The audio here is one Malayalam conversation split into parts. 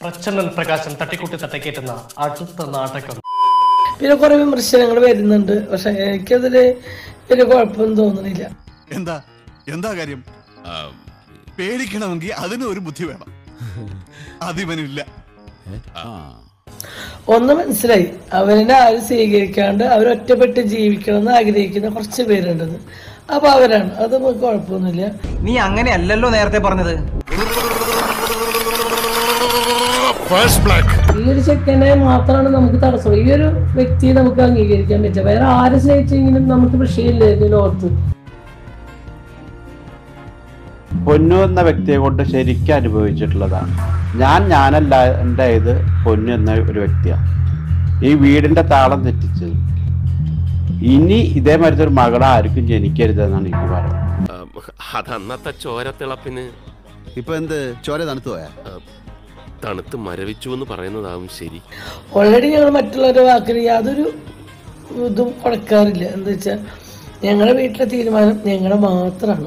പ്രച്ഛന്നൻ പ്രകാശൻ തട്ടിക്കൂട്ടി തട്ടക്കേറ്റുന്ന അടുത്ത നാടകം പിന്നെ കുറെ വിമർശനങ്ങൾ വരുന്നുണ്ട് പക്ഷെ എനിക്കതില് വലിയ കുഴപ്പമൊന്നും തോന്നുന്നില്ല എന്താ എന്താ കാര്യം പേടിക്കണമെങ്കിൽ അതിന് ഒരു ബുദ്ധി വേണം അതിവനില്ല ഒന്ന് മനസ്സിലായി അവരെ ആരും സ്വീകരിക്കാണ്ട് അവരൊറ്റപ്പെട്ട് ജീവിക്കണം എന്ന് ആഗ്രഹിക്കുന്ന കുറച്ച് പേരുണ്ടെന്ന് അപ്പൊ അവരാണ് അത് നമുക്ക് കുഴപ്പമൊന്നുമില്ല നീ അങ്ങനെയല്ലല്ലോ നേരത്തെ പറഞ്ഞത് ഈ ഒരു ചെക്കനെ മാത്രമാണ് നമുക്ക് തടസ്സം ഈ ഒരു വ്യക്തിയെ നമുക്ക് അംഗീകരിക്കാൻ പറ്റുക വേറെ ആരെ സ്നേഹിച്ചെങ്കിലും നമുക്ക് വിഷയമില്ല ഇതിനോർത്ത് പൊന്നു എന്ന വ്യക്തിയെ കൊണ്ട് ശരിക്കും അനുഭവിച്ചിട്ടുള്ളതാണ് ഞാൻ ഞാനല്ല എൻ്റെ ഇത് പൊന്നു എന്ന ഒരു വ്യക്തിയാണ് ഈ വീടിന്റെ താളം തെറ്റിച്ചത് ഇനി ഇതേമാതിരത്തെ ഒരു മകളെ ആർക്കും ജനിക്കരുതെന്നാണ് എനിക്ക് പറയുന്നത് അതന്നത്തെ ചോരത്തിളപ്പിന് ഇപ്പൊ എന്ത് ചോര തണുത്തു പോയാ തണുത്ത് മരവിച്ചു എന്ന് പറയുന്നതാവും ശരി ഓൾറെഡി ഞങ്ങൾ മറ്റുള്ളവരുടെ വാക്കിന് യാതൊരു ഇതും കൊടുക്കാറില്ല എന്താ വെച്ചാൽ ഞങ്ങളുടെ വീട്ടിലെ തീരുമാനം ഞങ്ങളുടെ മാത്രമാണ്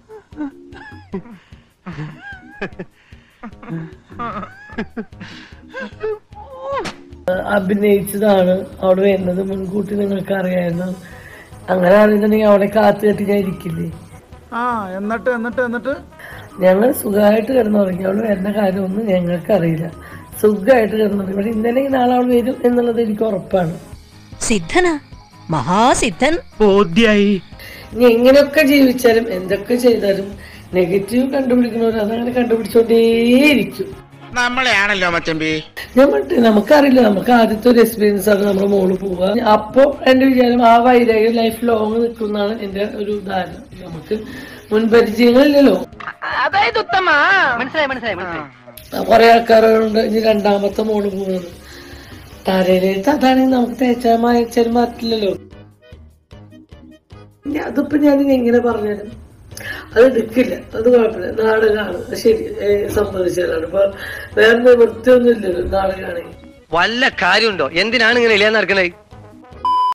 അഭിനയിച്ചതാണ് അവിടെ വരുന്നത് മുൻകൂട്ടി നിങ്ങൾക്ക് അറിയായിരുന്നു അങ്ങനെ അറിയുന്നുണ്ടെങ്കിൽ അവിടെ കാത്തു കെട്ടി ഞാൻ ഇരിക്കില്ലേ ആ എന്നിട്ട് എന്നിട്ട് എന്നിട്ട് ഞങ്ങൾ സുഖമായിട്ട് കിടന്നുറങ്ങി അവൾ വരുന്ന കാര്യമൊന്നും ഞങ്ങൾക്ക് അറിയില്ല സുഖമായിട്ട് കിടന്നുറങ്ങി പക്ഷെ ഇന്നലെ നാളെ അവൾ വരും എന്നുള്ളത് എനിക്ക് ഉറപ്പാണ് സിദ്ധനാ മഹാസിദ്ധൻ ഇനി എങ്ങനെയൊക്കെ ജീവിച്ചാലും എന്തൊക്കെ ചെയ്താലും നെഗറ്റീവ് കണ്ടുപിടിക്കുന്നവർ അതങ്ങനെ കണ്ടുപിടിച്ചോണ്ടേയിരിക്കും നമ്മളെയാണല്ലോ മച്ചമ്പി ഞാൻ പറഞ്ഞിട്ട് നമുക്കറിയില്ല നമുക്ക് ആദ്യത്തെ ഒരു എക്സ്പീരിയൻസ് ആണ് നമ്മുടെ മോള് പോവുക അപ്പൊ എന്റെ വിചാരം ആ വൈരാഗ്യം ലൈഫ് ലോങ് നിൽക്കുന്നതാണ് എന്റെ ഒരു ധാരണ നമുക്ക് മുൻപരിചയങ്ങളില്ലല്ലോ മനസ്സിലായി മനസ്സിലായി മനസ്സിലായി കുറെ ആൾക്കാരുണ്ട് ഇനി രണ്ടാമത്തെ മോള് പോകുന്നത് തലയിലെടുത്ത് അതാണെങ്കിൽ നമുക്ക് തേച്ചാൽ മായച്ചാലും മാറ്റില്ലല്ലോ ഇനി അതിപ്പോ ഞാൻ എങ്ങനെ പറഞ്ഞുതരാം അത് എടുക്കില്ല അത് കുഴപ്പമില്ല നാടകമാണ് അത് ശരി ഏ, സമ്മതിച്ചാലാണ് ഇപ്പൊ വേറെ നിവൃത്തിയൊന്നും ഇല്ലല്ലോ നാടകമാണെങ്കിൽ വല്ല കാര്യമുണ്ടോ എന്തിനാണ് ഇങ്ങനെ ഇല്ലാന്ന് നടക്കണേ